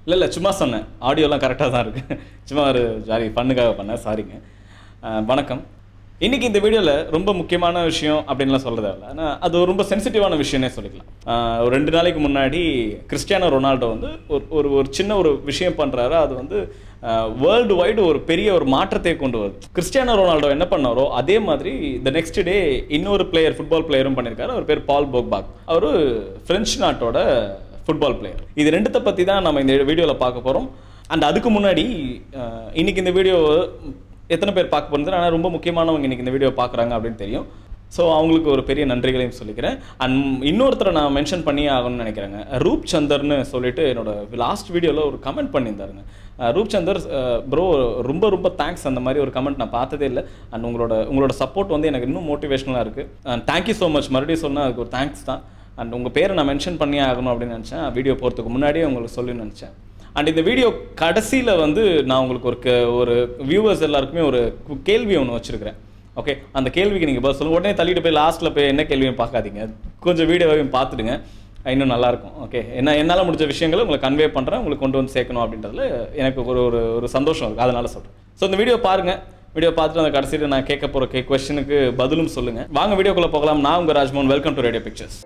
இல்லை இல்லை சும்மா சொன்னேன் ஆடியோலாம் கரெக்டாக தான் இருக்குது சும்மா ஒரு ஜாலி பண்ணுக்காக பண்ணேன் சாரிங்க அஹ், வணக்கம் இன்னைக்கு இந்த வீடியோவில் ரொம்ப முக்கியமான விஷயம் அப்படின்லாம் சொல்கிறது இல்லை ஆனால் அது ஒரு ரொம்ப சென்சிட்டிவான விஷயம்னே சொல்லிக்கலாம் அஹ், ஒரு ரெண்டு நாளைக்கு முன்னாடி கிறிஸ்டியானோ ரொனால்டோ வந்து ஒரு ஒரு ஒரு சின்ன ஒரு விஷயம் பண்ணுறாரு அது வந்து வேர்ல்டு வைடு ஒரு பெரிய ஒரு மாற்றத்தை கொண்டு வருது கிறிஸ்டியானோ ரொனால்டோ என்ன பண்ணாரோ அதே மாதிரி த நெக்ஸ்ட் டே இன்னொரு பிளேயர் ஃபுட்பால் பிளேயரும் பண்ணியிருக்காரு அவர் பேர் பால் போக்பாக் அவர் பிரெஞ்சு நாட்டோட ஃபுட்பால் பிளேயர் இது ரெண்டுத்தை பற்றி தான் நம்ம இந்த வீடியோவில் பார்க்க போகிறோம் அண்ட் அதுக்கு முன்னாடி அஹ், இன்னைக்கு இந்த வீடியோ எத்தனை பேர் பார்க்க போகிறது ஆனால் ரொம்ப முக்கியமானவங்க இன்னைக்கு இந்த வீடியோ பார்க்குறாங்க அப்படின்னு தெரியும் ஸோ அவங்களுக்கு ஒரு பெரிய நன்றிகளையும் சொல்லிக்கிறேன் அண்ட் இன்னொருத்தரை நான் மென்ஷன் பண்ணியே ஆகணும்னு நினைக்கிறேங்க ரூப் சந்தர்னு சொல்லிட்டு என்னோட லாஸ்ட் வீடியோவில் ஒரு கமெண்ட் பண்ணியிருந்தாருங்க அஹ், ரூப் சந்தர் ப்ரோ ரொம்ப ரொம்ப தேங்க்ஸ் அந்த மாதிரி ஒரு கமெண்ட் நான் பார்த்ததே இல்லை அண்ட் உங்களோட உங்களோட சப்போர்ட் வந்து எனக்கு இன்னும் மோட்டிவேஷனலாக இருக்குது அண்ட் தேங்க்யூ ஸோ மச் மறுபடியும் சொன்னால் அதுக்கு ஒரு தேங்க்ஸ் தான் அண்ட் உங்கள் பேரை நான் மென்ஷன் பண்ணியே ஆகணும் அப்படின்னு நினச்சேன் வீடியோ போகிறதுக்கு முன்னாடியே உங்களுக்கு சொல்லி நினச்சேன் அண்ட் இந்த வீடியோ கடைசியில் வந்து நான் உங்களுக்கு ஒரு க- ஒரு வியூவர்ஸ் எல்லாருக்குமே ஒரு கு- கேள்வி ஒன்று வச்சுருக்கிறேன் ஓகே அந்த கேள்விக்கு நீங்கள் பதில் சொல்லுங்க உடனே தள்ளிட்டு போய் லாஸ்ட்டில் போய் என்ன கேள்வியும் பார்க்காதீங்க கொஞ்சம் வீடியோவையும் பார்த்துடுங்க இன்னும் நல்லாயிருக்கும் ஓகே என்ன என்னால் முடிஞ்ச விஷயங்களை உங்களுக்கு கன்வே பண்ணுறேன் உங்களுக்கு கொண்டு வந்து சேர்க்கணும் அப்படின்றதுல எனக்கு ஒரு ஒரு ஒரு சந்தோஷம் இருக்குது அதனால சொல்கிறேன் ஸோ இந்த வீடியோ பாருங்கள் வீடியோ பார்த்துட்டு அந்த கடைசியில் நான் கேட்க போகிற கே கொஸ்டினுக்கு பதிலும் சொல்லுங்கள் வாங்க வீடியோக்குள்ளே போகலாம் நான் உங்கள் Rajmohan welcome to Radio Pictures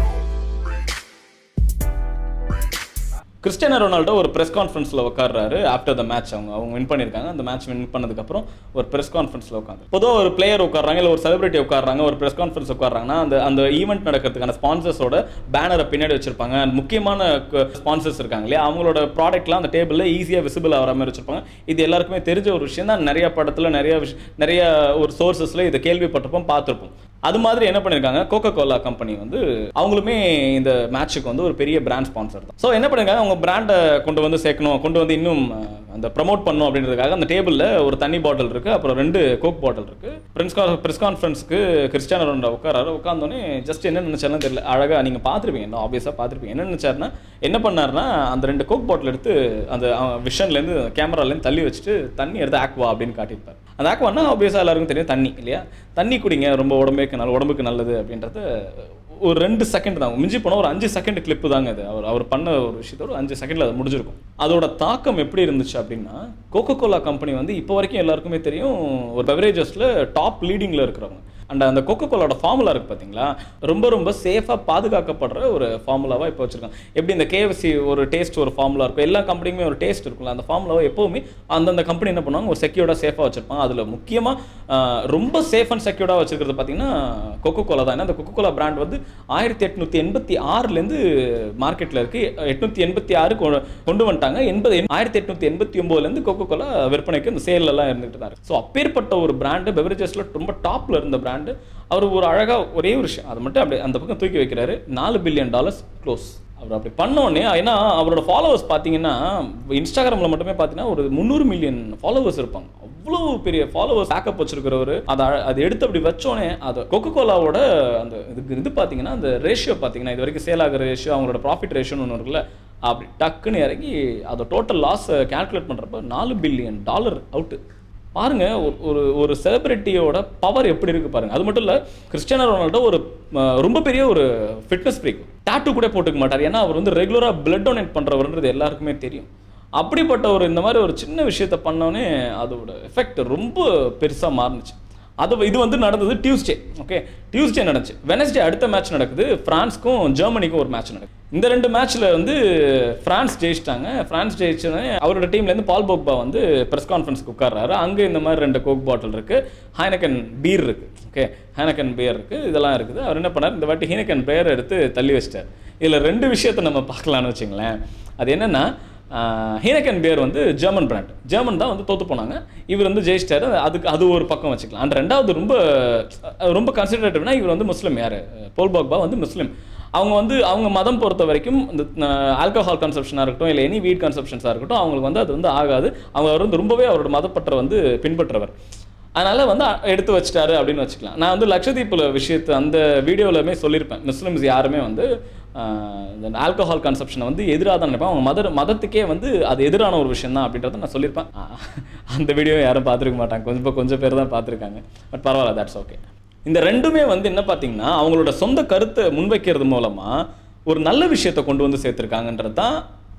Cristiano Ronaldo ஒரு ப்ரெஸ் கான்ஃபரன்ஸில் உட்கார்றாரு ஆஃப்டர் த மேட்ச் அவங்க அவங்க வின் பண்ணியிருக்காங்க அந்த மேட்ச் வின் பண்ணதுக்கப்புறம் ஒரு ப்ரெஸ் கான்ஃபரன்ஸில் உட்காந்து பொதுவாக ஒரு பிளேயர் உட்காராங்க இல்லை ஒரு செலிபிரிட்டி உட்காராங்க ஒரு ப்ரெஸ் கான்ஃபரன்ஸ் உட்காராங்கன்னா அந்த அந்த ஈவெண்ட் நடக்கிறதுக்கான ஸ்பான்சர்ஸோட பேனரை பின்னாடி வச்சிருப்பாங்க and முக்கியமான ஸ்பான்சர்ஸ் இருக்காங்க இல்லையா அவங்களோட ப்ராடக்ட்லாம் அந்த டேபிளில் ஈஸியாக விசிபிள் ஆகிற மாதிரி வச்சிருப்பாங்க இது எல்லாருக்குமே தெரிஞ்ச ஒரு விஷயம் தான் நிறைய படத்தில் நிறைய விஷ நிறைய ஒரு சோர்சஸில் இதை கேள்விப்பட்டிருப்போம் பார்த்துருப்போம் அது மாதிரி என்ன பண்ணிருக்காங்க கோகோ கோலா கம்பெனி வந்து அவங்களுமே இந்த மேட்ச்சுக்கு வந்து ஒரு பெரிய பிராண்ட் ஸ்பான்சர் தான் ஸோ என்ன பண்ணிருக்காங்க அவங்க பிராண்டை கொண்டு வந்து சேர்க்கணும் கொண்டு வந்து இன்னும் அஹ், அந்த ப்ரமோட் பண்ணணும் அப்படின்றதுக்காக அந்த டேபிளில் ஒரு தண்ணி பாட்டில் இருக்கு அப்புறம் ரெண்டு கோக் பாட்டில் இருக்கு பிரெஸ் ப்ரெஸ் கான்ஃபரன்ஸ்க்கு கிறிஸ்டியானோ ரொனால்டோ உட்காராரு உட்காந்தோடனே ஜஸ்ட் என்ன நினைச்சாலும் தெரியல அழகாக நீங்கள் பார்த்துருப்பீங்க ஆப்வியஸாக பார்த்துருப்பீங்க என்ன நினைச்சாருன்னா என்ன பண்ணாருன்னா அந்த ரெண்டு கோக் பாட்டில் எடுத்து அந்த விஷன்லேருந்து கேமராலேருந்து தள்ளி வச்சுட்டு தண்ணி எடுத்து ஆக்வா அப்படின்னு காட்டியிருப்பார் அந்த ஆக்வானா ஆப்வியஸாக எல்லாருக்கும் தெரியும் தண்ணி இல்லையா தண்ணி குடிங்க ரொம்ப உடம்புக்கு நல்ல உடம்புக்கு நல்லது அப்படின்றது ஒரு ரெண்டு செகண்ட் தான் மிஞ்சி போனால் ஒரு அஞ்சு செகண்ட் கிளிப்பு தாங்க அது அவர் அவர் பண்ண ஒரு விஷயத்த ஒரு அஞ்சு செகண்டில் அது முடிஞ்சிருக்கும் அதோட தாக்கம் எப்படி இருந்துச்சு அப்படின்னா கோகோ கோலா கம்பெனி வந்து இப்போ வரைக்கும் எல்லாருக்குமே தெரியும் ஒரு பெவரேஜஸில் டாப் லீடிங்கில் இருக்கிறவங்க அண்ட் அந்த கோகோ கோலாவோட ஃபார்முலா இருக்குது பார்த்தீங்களா ரொம்ப ரொம்ப சேஃபாக பாதுகாக்கப்படுற ஒரு ஃபார்முலாவாக இப்போ வச்சுருக்காங்க எப்படி இந்த கேஎஃப்சி ஒரு டேஸ்ட் ஒரு ஃபார்முலா இருக்கும் எல்லா கம்பெனிக்குமே ஒரு டேஸ்ட் இருக்கும்ல அந்த ஃபார்முலாவை எப்போவுமே அந்தந்த கம்பெனி என்ன பண்ணுவாங்க ஒரு செக்யூர்டாக சேஃபாக வச்சிருப்பாங்க அதில் முக்கியமாக ரொம்ப சேஃப் அண்ட் செக்யூர்டாக வச்சிருக்கிறது பார்த்தீங்கன்னா கொக்கோ கோலா தான் ஏன்னா அந்த கொக்கோ கோலா பிராண்ட் வந்து ஆயிரத்தி எட்நூற்றி எண்பத்தி ஆறுலேருந்து மார்க்கெட்டில் இருக்குது எட்நூற்றி எண்பத்தி ஆறு கொ- கொண்டு வந்துட்டாங்க எண்பது ஆயிரத்தி எட்நூற்றி எண்பத்தி ஒம்போதுலேருந்து கொக்கோ கோலா விற்பனைக்கு இந்த சேல் எல்லாம் இருந்துகிட்டு தான் ஸோ அப்பேற்பட்ட ஒரு பிராண்டு பெவரேஜஸில் ரொம்ப டாப்பில் இருந்த பிராண்டு அவர் ஒரு அழகாக ஒரே ஒரு விஷயம் அதை மட்டும் அப்படியே அந்த பக்கம் தூக்கி வைக்கிறாரு நாலு பில்லியன் டாலர்ஸ் க்ளோஸ் அவர் அப்படி பண்ணோடனே ஏன்னா அவரோட ஃபாலோவர்ஸ் பார்த்தீங்கன்னா இன்ஸ்டாகிராமில் மட்டுமே பார்த்தீங்கன்னா ஒரு முந்நூறு மில்லியன் ஃபாலோவர்ஸ் இருப்பாங்க அவ்வளோ பெரிய ஃபாலோவர்ஸ் பேக்கப் வச்சிருக்கிறவர் அதை அழ- அதை எடுத்து அப்படி வச்சோடனே அதை கொக்கோ கோலாவோட அந்த இதுக்கு இது பார்த்தீங்கன்னா அந்த ரேஷியோ பார்த்தீங்கன்னா இது வரைக்கும் சேல் ஆகிற ரேஷியோ அவங்களோட ப்ராஃபிட் ரேஷியோன்னு ஒன்று இருக்குல்ல அப்படி டக்குன்னு இறங்கி அதை டோட்டல் லாஸ் கால்குலேட் பண்ணுறப்ப நாலு பில்லியன் டாலர் அவுட்டு பாருங்க ஒரு- ஒரு ஒரு செலிபிரிட்டியோட பவர் எப்படி இருக்கு பாருங்க அது மட்டும் இல்ல கிறிஸ்டியானோ ரொனால்டோ ஒரு அஹ், ரொம்ப பெரிய ஒரு ஃபிட்னஸ் ஃப்ரீக் டாட்டூ கூட போட்டுக்க மாட்டார் ஏன்னா அவர் வந்து ரெகுலரா பிளட் டொனேட் பண்றவர்ன்றது எல்லாருக்குமே தெரியும் அப்படிப்பட்ட ஒரு இந்த மாதிரி ஒரு சின்ன விஷயத்த பண்ணோன்னே அதோட எஃபெக்ட் ரொம்ப பெருசா மாறுனுச்சு அது இது வந்து நடந்தது டியூஸ்டே ஓகே டியூஸ்டே நடந்துச்சு வெனஸ்டே அடுத்த மேட்ச் நடக்குது பிரான்ஸ்க்கும் ஜெர்மனிக்கும் ஒரு மேட்ச் நடக்குது இந்த ரெண்டு மேட்ச்ல வந்து பிரான்ஸ் ஜெயிச்சிட்டாங்க பிரான்ஸ் ஜெயிச்சோடனே அவரோட டீம்லேருந்து பால் போக்பா வந்து ப்ரெஸ் கான்ஃபரன்ஸ்க்கு உட்கார்றாரு அங்கே இந்த மாதிரி ரெண்டு கோக் பாட்டில் இருக்கு ஹைனக்கன் பீர் இருக்கு ஓகே ஹைனக்கன் பியர் இருக்கு இதெல்லாம் இருக்குது அவர் என்ன பண்ணார் இந்த வாட்டி ஹீனக்கன் பியர் எடுத்து தள்ளி வச்சிட்டார் இதில் ரெண்டு விஷயத்தை நம்ம பார்க்கலாம்னு வச்சுங்களேன் அது என்னன்னா ஹீனக்கன் பியர் வந்து ஜெர்மன் பிராண்ட் ஜெர்மன் தான் வந்து தோத்து போனாங்க இவர் வந்து ஜெயிச்சிட்டாரு அதுக்கு அது ஒரு பக்கம் வச்சுக்கலாம் அண்ட் ரெண்டாவது ரொம்ப அஹ், ரொம்ப கன்சிடரேட்டிவ்னா இவர் வந்து முஸ்லீம் யார் போல் பாக்பா வந்து முஸ்லீம் அவங்க வந்து அவங்க மதம் பொறுத்த வரைக்கும் இந்த ஆல்கஹால் கன்சப்ஷனாக இருக்கட்டும் இல்லை எனி வீட் கன்சப்ஷன்ஸாக இருக்கட்டும் அவங்களுக்கு வந்து அது வந்து ஆகாது அவங்க அவர் வந்து ரொம்பவே அவரோட மதப்பற்றை வந்து பின்பற்றவர் அதனால வந்து அ- எடுத்து வச்சிட்டாரு அப்படின்னு வச்சுக்கலாம் நான் வந்து லட்சத்தீப்புல விஷயத்தை அந்த வீடியோவிலுமே சொல்லியிருப்பேன் முஸ்லிம்ஸ் யாருமே வந்து ஆஹ், இந்த ஆல்கஹால் கன்சப்ஷனை வந்து எதிராக தான் நினைப்பேன் அவங்க மத மதத்துக்கே வந்து அது எதிரான ஒரு விஷயம் தான் அப்படின்றத நான் சொல்லியிருப்பேன் ஆஹ், அந்த வீடியோ யாரும் பார்த்துருக்க மாட்டாங்க கொஞ்சம் கொஞ்சம் பேர் தான் பார்த்துருக்காங்க பட் பரவாயில்ல தட்ஸ் ஓகே இந்த ரெண்டுமே வந்து என்ன பார்த்தீங்கன்னா அவங்களோட சொந்த கருத்தை முன்வைக்கிறது மூலமாக ஒரு நல்ல விஷயத்தை கொண்டு வந்து சேர்த்துருக்காங்கன்றது தான்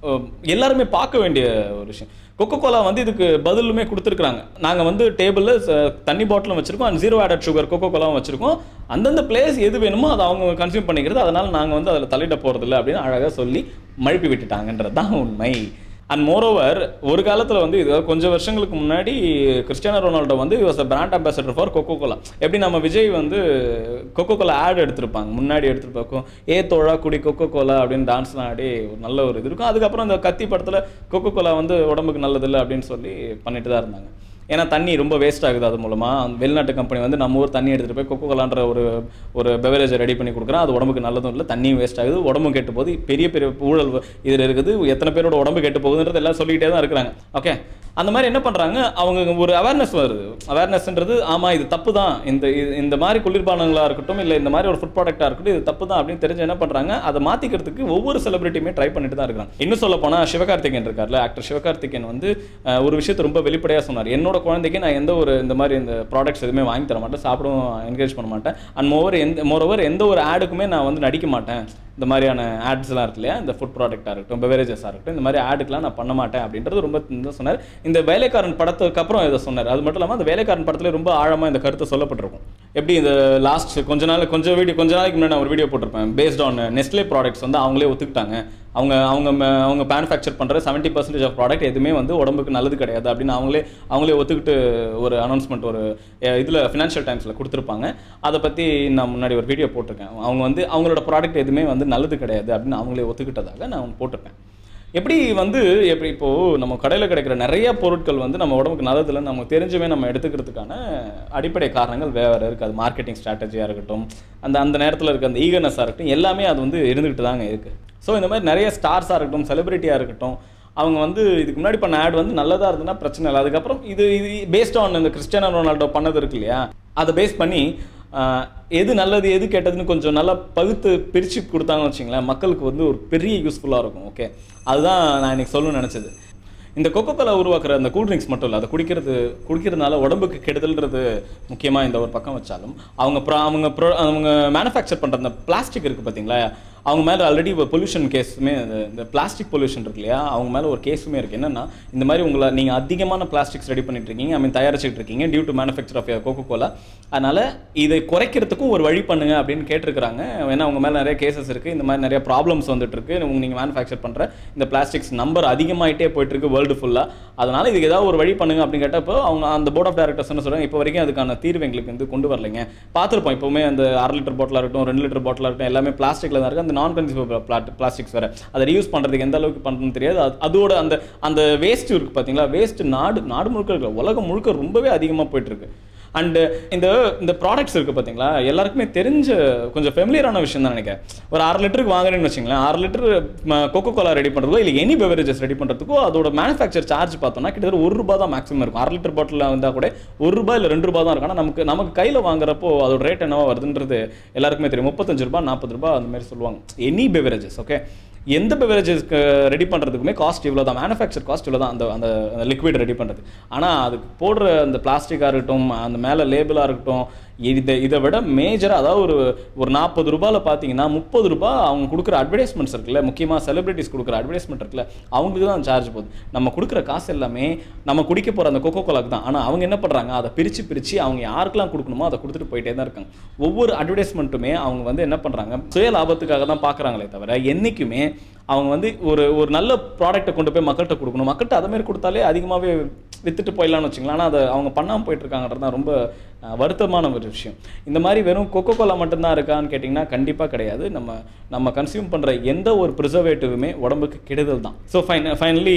அஹ், எல்லாருமே பார்க்க வேண்டிய ஒரு விஷயம் கொக்கோ கோலா வந்து இதுக்கு பதிலுமே கொடுத்துருக்காங்க நாங்கள் வந்து டேபிளில் தண்ணி பாட்டிலும் வச்சிருக்கோம் and zero added sugar Coca கோலாவும் வச்சிருக்கோம் அந்தந்த பிளேஸ் எது வேணுமோ அதை அவங்க கன்சியூம் பண்ணிக்கிறது அதனால நாங்கள் வந்து அதில் தலையிட போகிறதில்ல அப்படின்னு அழகாக சொல்லி மழுப்பி விட்டுட்டாங்கன்றது தான் உண்மை அண்ட் மோரோவர் ஒரு காலத்தில் வந்து இது கொஞ்சம் வருஷங்களுக்கு முன்னாடி கிறிஸ்டியானோ ரொனால்டோ வந்து was a brand ambassador for Coca Cola எப்படி நம்ம விஜய் வந்து கொக்கோ கோலா ஆட் எடுத்திருப்பாங்க முன்னாடி எடுத்திருப்பாக்கும் ஏ தோழா குடி கொக்கோ கோலா அப்படின்னு டான்ஸ்லாம் ஆடி ஒரு நல்ல ஒரு இது இருக்கும் அதுக்கப்புறம் இந்த கத்தி படத்தில் கொக்கோ கோலா வந்து உடம்புக்கு நல்லதில்லை அப்படின்னு சொல்லி பண்ணிட்டு தான் இருந்தாங்க ஏன்னா தண்ணி ரொம்ப வேஸ்ட் ஆகுது அது மூலமாக வெளிநாட்டு கம்பெனி வந்து நம்ம ஊர் தண்ணி எடுத்துகிட்டு போய் கொக்கோ கோலான்ற ஒரு ஒரு பெவரேஜை ரெடி பண்ணி கொடுக்குறோம் அது உடம்புக்கு நல்லதும் இல்லை தண்ணியும் வேஸ்ட் ஆகுது உடம்பும் கெட்டு போகுது பெரிய பெரிய ஊழல் இதில் இருக்குது எத்தனை பேரோட உடம்பு கெட்டு போகுதுன்றது எல்லாம் சொல்லிக்கிட்டே தான் இருக்கிறாங்க ஓகே அந்த மாதிரி என்ன பண்ணுறாங்க அவங்க ஒரு அவேர்னஸ் வருது அவேர்னஸ்ன்றது ஆமாம் இது தப்பு தான் இந்த இது- இந்த மாதிரி குளிர்பானங்களாக இருக்கட்டும் இல்லை இந்த மாதிரி ஒரு ஃபுட் ப்ராடக்டாக இருக்கட்டும் இது தப்பு தான் அப்படின்னு தெரிஞ்சு என்ன பண்ணுறாங்க அதை மாற்றிக்கிறதுக்கு ஒவ்வொரு செலிபிரிட்டியுமே ட்ரை பண்ணிட்டு தான் இருக்காங்க இன்னும் சொல்ல போனால் சிவகார்த்திகேயன் இருக்கார்ல ஆக்டர் சிவகார்த்திகேயன் வந்து அஹ், ஒரு விஷயத்தை ரொம்ப வெளிப்படையாக சொன்னார் என்னோட குழந்தைக்கு நான் எந்த ஒரு இந்த மாதிரி இந்த ப்ராடக்ட்ஸ் எதுவுமே வாங்கி தர மாட்டேன் சாப்பிடவும் என்கரேஜ் பண்ண மாட்டேன் அண்ட் மோவர் எந்த மோரோவர் எந்த ஒரு ஆடுக்குமே நான் வந்து நடிக்க மாட்டேன் இந்த மாதிரியான ஆட்ஸ்லாம் இருக்கு இல்லையா இந்த ஃபுட் ப்ராடக்டாக இருக்கட்டும் பெவரேஜஸாக இருக்கட்டும் இந்த மாதிரி ஆடுக்கெலாம் நான் பண்ண மாட்டேன் அப்படின்றது ரொம்ப இந்த சொன்னார் இந்த வேலைக்காரன் படத்துக்கு அப்புறம் இதை சொன்னார் அது மட்டும் இல்லாமல் அந்த வேலைக்காரன் படத்துல ரொம்ப ஆழமாக இந்த கருத்தை சொல்லப்பட்டிருக்கும் எப்படி இந்த லாஸ்ட் கொஞ்ச நாள் கொஞ்சம் வீடியோ கொஞ்ச நாளைக்கு முன்னாடி நான் ஒரு வீடியோ போட்டிருப்பேன் பேஸ்ட் ஆன் நெஸ்ட்லே ப்ராடக்ட்ஸ் வந்து அவங்களே ஒத்துக்கிட்டாங்க அவங்க அவங்க ம- அவங்க மேனுஃபேக்சர் பண்ணுற செவன்ட்டி பர்சன்டேஜ் ஆஃப் ப்ராடக்ட் எதுவுமே வந்து உடம்புக்கு நல்லது கிடையாது அப்படின்னு அவங்களே அவங்களே ஒத்துக்கிட்டு ஒரு அனௌன்ஸ்மெண்ட் ஒரு இதில் ஃபினான்ஷியல் டைம்ஸில் கொடுத்துருப்பாங்க அதை பற்றி நான் முன்னாடி ஒரு வீடியோ போட்டிருக்கேன் அவங்க வந்து அவங்களோட ப்ராடக்ட் எதுவுமே வந்து நல்லது கிடையாது அப்படின்னு அவங்களே ஒத்துக்கிட்டதாக நான் போட்டிருப்பேன் எப்படி வந்து எப்படி இப்போது நம்ம கடையில் கிடைக்கிற நிறைய பொருட்கள் வந்து நம்ம உடம்புக்கு நல்லதில்லை நமக்கு தெரிஞ்சுமே நம்ம எடுத்துக்கிறதுக்கான அடிப்படை காரணங்கள் வேறு இருக்குது அது மார்க்கெட்டிங் ஸ்ட்ராட்டஜியாக இருக்கட்டும் அந்த அந்த நேரத்தில் இருக்க அந்த ஈகர்னஸாக இருக்கட்டும் எல்லாமே அது வந்து இருந்துகிட்டு தாங்க இருக்குது ஸோ இந்த மாதிரி நிறைய ஸ்டார்ஸாக இருக்கட்டும் செலிபிரிட்டியாக இருக்கட்டும் அவங்க வந்து இதுக்கு முன்னாடி பண்ண ஆட் வந்து நல்லதாக இருந்ததுன்னா பிரச்சனை இல்லை அதுக்கப்புறம் இது இது பேஸ்ட் ஆன் இந்த கிறிஸ்டியானோ ரொனால்டோ பண்ணது இருக்கு இல்லையா அதை பேஸ் பண்ணி ஆஹ், எது நல்லது எது கெட்டதுன்னு கொஞ்சம் நல்லா பகுத்து பிரித்து கொடுத்தாங்கன்னு வச்சிங்களேன் மக்களுக்கு வந்து ஒரு பெரிய யூஸ்ஃபுல்லாக இருக்கும் ஓகே அதுதான் நான் இன்னைக்கு சொல்லணும்னு நினச்சது இந்த கொக்கோ கோலா உருவாக்குற அந்த கூல் ட்ரிங்க்ஸ் மட்டும் இல்லை அதை குடிக்கிறது குடிக்கிறதுனால உடம்புக்கு கெடுதல்ன்றது முக்கியமாக இந்த ஒரு பக்கம் வச்சாலும் அவங்க ப்ரா அவங்க ப்ரோ அவங்க மேனுஃபேக்சர் பண்ணுற அந்த பிளாஸ்டிக் இருக்குது பார்த்தீங்களா அவங்க மேலே ஆல்ரெடி பொல்யூஷன் கேஸுமே இந்த பிளாஸ்டிக் பொல்யூஷன் இருக்கு இல்லையா அவங்க மேலே ஒரு கேஸுமே இருக்குது என்னன்னா இந்த மாதிரி உங்களை நீங்கள் அதிகமான பிளாஸ்டிக்ஸ் ரெடி பண்ணிட்டு இருக்கீங்க ஐ மீன் தயாரிச்சுட்டு இருக்கீங்க due to manufacture of Coca Cola அதனால் இதை குறைக்கிறதுக்கும் ஒரு வழி பண்ணுங்க அப்படின்னு கேட்டிருக்கிறாங்க ஏன்னா அவங்க மேலே நிறைய கேசஸ் இருக்குது இந்த மாதிரி நிறைய ப்ராப்ளம்ஸ் வந்துட்டு இருக்கு உங்க நீங்கள் மேனுஃபேக்சர் பண்ணுற இந்த பிளாஸ்டிக்ஸ் நம்பர் அதிகமாயிட்டே போயிட்டு இருக்கு வேர்ல்டு ஃபுல்லாக அதனால இதுக்கு ஏதாவது ஒரு வழி பண்ணுங்க அப்படின்னு கேட்டப்போ அவங்க அந்த போர்ட் ஆஃப் டைரக்டர்ஸ் என்ன சொல்றாங்க இப்போ வரைக்கும் அதுக்கான தீர்வு எங்களுக்கு வந்து கொண்டு வரலைங்க பார்த்துருப்போம் இப்போவுமே அந்த அரை லிட்டர் பாட்டிலாக இருக்கட்டும் ரெண்டு லிட்டர் பாட்டிலாக இருக்கட்டும் எல்லாமே பிளாஸ்டிக்கில் தான் இருக்குது அந்த நான் கன்சியூமர் பிளாஸ்டிக்ஸ் வேறு அதை ரியூஸ் பண்ணுறதுக்கு எந்த அளவுக்கு பண்ணுறதுன்னு தெரியாது அது- அதோட அந்த அந்த வேஸ்ட் இருக்குது பார்த்தீங்களா வேஸ்ட் நாடு நாடு முழுக்க இருக்கு உலகம் முழுக்க ரொம்பவே அதிகமாக போயிட்டு இருக்கு அண்டு இந்த இந்த ப்ராடக்ட்ஸ் இருக்குது பார்த்தீங்களா எல்லாருக்குமே தெரிஞ்ச கொஞ்சம் ஃபெமிலியரான விஷயம் தான் நினைக்கிறேன் ஒரு அரை லிட்டருக்கு வாங்குறேன்னு வச்சுங்களேன் அரை லிட்டர் கொக்கோ கோலா ரெடி பண்ணுறதுக்கோ இல்லை எனி பெவரேஜஸ் ரெடி பண்ணுறதுக்கோ அதோட மேனுஃபேக்சர் சார்ஜ் பார்த்தோம்னா கிட்டத்தட்ட ஒரு ரூபா தான் மேக்ஸிமம் இருக்கும் அரை லிட்டர் பாட்டில் வந்தால் கூட ஒரு ரூபாய் இல்லை ரெண்டு ரூபா தான் இருக்கும் ஆனால் நமக்கு நமக்கு கையில் வாங்குறப்போ அதோட ரேட் என்னவா வருதுன்றது எல்லாருக்குமே தெரியும் முப்பத்தஞ்சு ரூபாய் நாற்பது ரூபாய் அந்த மாதிரி சொல்லுவாங்க எனி பெவரேஜஸ் ஓகே எந்த பெவரேஜஸ்க்கு ரெடி பண்ணுறதுக்குமே காஸ்ட் இவ்வளோ தான் மேனுஃபேக்சர் காஸ்ட் இவ்வளோ தான் அந்த அந்த லிக்விட் ரெடி பண்ணுறது ஆனால் அதுக்கு போடுற அந்த பிளாஸ்டிக்காக இருக்கட்டும் அந்த மேலே லேபிளாக இருக்கட்டும் இதை இதை விட மேஜராக அதாவது ஒரு ஒரு நாற்பது ரூபாயில் பார்த்தீங்கன்னா முப்பது ரூபாய் அவங்க கொடுக்குற அட்வர்டைஸ்மெண்ட்ஸ் இருக்குல்ல முக்கியமாக செலிபிரிட்டிஸ் கொடுக்குற அட்வர்டைஸ்மெண்ட் இருக்குல்ல அவங்களுக்கு தான் சார்ஜ் போகுது நம்ம கொடுக்குற காசு எல்லாமே நம்ம குடிக்க போகிற அந்த கொக்கோ கோலாக்கு தான் ஆனால் அவங்க என்ன பண்ணுறாங்க அதை பிரித்து பிரித்து அவங்க யாருக்கெல்லாம் கொடுக்கணுமோ அதை கொடுத்துட்டு போயிட்டே தான் இருக்காங்க ஒவ்வொரு அட்வர்டைஸ்மெண்ட்டுமே அவங்க வந்து என்ன பண்ணுறாங்க சுய லாபத்துக்காக தான் பார்க்குறாங்களே தவிர என்றைக்குமே அவங்க வந்து ஒரு ஒரு நல்ல ப்ராடக்ட்டை கொண்டு போய் மக்கள்கிட்ட கொடுக்கணும் மக்கள்கிட்ட அதை மாதிரி கொடுத்தாலே அதிகமாகவே வித்துட்டு போயிடலாம்னு வச்சுங்களேன் ஆனால் அதை அவங்க பண்ணாமல் போயிட்டு இருக்காங்கன்றது தான் ரொம்ப அஹ், வருத்தமான ஒரு விஷயம் இந்த மாதிரி வெறும் கொக்கோ கோலா மட்டும்தான் இருக்கான்னு கேட்டிங்கன்னா கண்டிப்பாக கிடையாது நம்ம நம்ம கன்சியூம் பண்ணுற எந்த ஒரு ப்ரிசர்வேட்டிவுமே உடம்புக்கு கெடுதல் தான் ஸோ ஃபைன் ஃபைனலி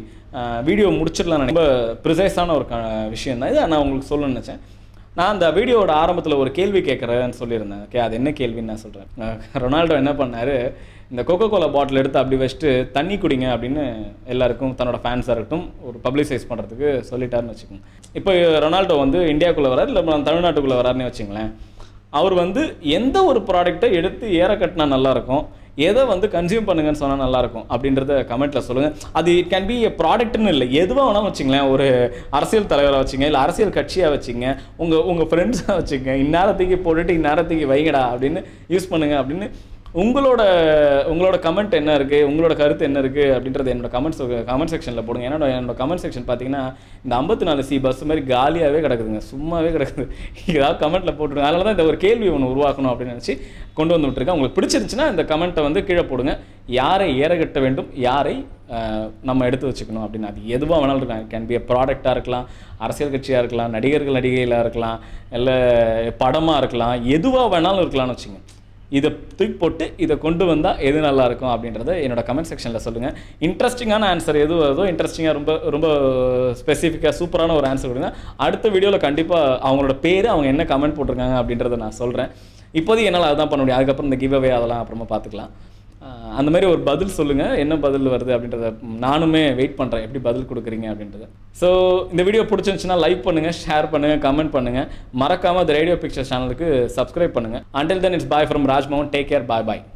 வீடியோ முடிச்சிடலாம் ரொம்ப ப்ரிசைஸான ஒரு க விஷயம் தான் இதை நான் உங்களுக்கு சொல்லணும்னு நினச்சேன் நான் அந்த வீடியோவோட ஆரம்பத்தில் ஒரு கேள்வி கேட்குறேன்னு சொல்லியிருந்தேன் ஓகே அது என்ன கேள்வின்னு நான் சொல்கிறேன் ரொனால்டோ என்ன பண்ணார் இந்த கொக்கோ கோலா பாட்டில் எடுத்து அப்படி வச்சுட்டு தண்ணி குடிங்க அப்படின்னு எல்லாருக்கும் தன்னோட ஃபேன்ஸாக இருக்கட்டும் ஒரு பப்ளிசைஸ் பண்ணுறதுக்கு சொல்லிட்டாருன்னு வச்சுக்கோங்க இப்போ ரொனால்டோ வந்து இந்தியாவுக்குள்ளே வரார் இல்லை நம்ம தமிழ்நாட்டுக்குள்ளே வராருன்னு வச்சுங்களேன் அவர் வந்து எந்த ஒரு ப்ராடக்ட்டை எடுத்து ஏற கட்டினா நல்லாயிருக்கும் எதை வந்து கன்சியூம் பண்ணுங்கன்னு சொன்னால் நல்லாயிருக்கும் அப்படின்றத கமெண்ட்டில் சொல்லுங்கள் அது இட் கேன் பி எ ப்ராடக்ட்னு இல்லை எதுவாக வேணாலும் வச்சுங்களேன் ஒரு அரசியல் தலைவரை வச்சுங்க இல்லை அரசியல் கட்சியாக வச்சுங்க உங்கள் உங்கள் ஃப்ரெண்ட்ஸாக வச்சுங்க இந்நேரத்துக்கு போட்டுட்டு இந்நேரத்துக்கு வைங்கடா அப்படின்னு யூஸ் பண்ணுங்க அப்படின்னு உங்களோட உங்களோட கமெண்ட் என்ன இருக்குது உங்களோட கருத்து என்ன இருக்குது அப்படின்றது என்னோட கமெண்ட்ஸ் கமெண்ட் செக்ஷனில் போடுங்க என்னோட என்னோட கமெண்ட் செக்ஷன் பார்த்தீங்கன்னா இந்த ஐம்பத்தி நாலு சி பஸ் மாதிரி காலியாகவே கிடக்குதுங்க சும்மாவே கிடக்குது ஏதாவது கமெண்ட்டில் போட்டுருங்க அதனால தான் இந்த ஒரு கேள்வி ஒன்று உருவாக்கணும் அப்படின்னு நினச்சி கொண்டு வந்து விட்டுருக்கேன் உங்களுக்கு பிடிச்சிருந்துச்சுன்னா இந்த கமெண்ட்டை வந்து கீழே போடுங்க யாரை ஏறகட்ட வேண்டும் யாரை அஹ், நம்ம எடுத்து வச்சுக்கணும் அப்படின்னு அது எதுவாக வேணாலும் இருக்கலாம் கேன் பி ப்ராடக்டாக இருக்கலாம் அரசியல் கட்சியாக இருக்கலாம் நடிகர்கள் நடிகைகளாக இருக்கலாம் இல்லை படமாக இருக்கலாம் எதுவாக வேணாலும் இருக்கலாம்னு வச்சுங்க இதை தூக்கி போட்டு இதை கொண்டு வந்தால் எது நல்லா இருக்கும் அப்படின்றத என்னோட கமெண்ட் செக்ஷனில் சொல்லுங்கள் இன்ட்ரெஸ்டிங்கான ஆன்சர் எது வருதோ இன்ட்ரெஸ்டிங்காக ரொம்ப ரொம்ப ஸ்பெசிஃபிக்காக சூப்பரான ஒரு ஆன்சர் கொடுங்க அடுத்த வீடியோவில் கண்டிப்பாக அவங்களோட பேர் அவங்க என்ன கமெண்ட் போட்டிருக்காங்க அப்படின்றத நான் சொல்கிறேன் இப்போதைக்கு என்னால் அதுதான் பண்ண முடியும் அதுக்கப்புறம் இந்த கிவ் அவே அதெல்லாம் அப்புறமா பார்த்துக்கலாம் ஆஹ் அந்த மாதிரி ஒரு பதில் சொல்லுங்கள் என்ன பதில் வருது அப்படின்றத நானுமே வெயிட் பண்ணுறேன் எப்படி பதில் கொடுக்குறீங்க அப்படின்றத ஸோ இந்த வீடியோ பிடிச்சிருந்துச்சுன்னா லைக் பண்ணுங்கள் ஷேர் பண்ணுங்கள் கமெண்ட் பண்ணுங்கள் மறக்காமல் the ரேடியோ பிக்சர் சேனலுக்கு சப்ஸ்கிரைப் பண்ணுங்கள் until then it's bye from Rajmohan take care bye bye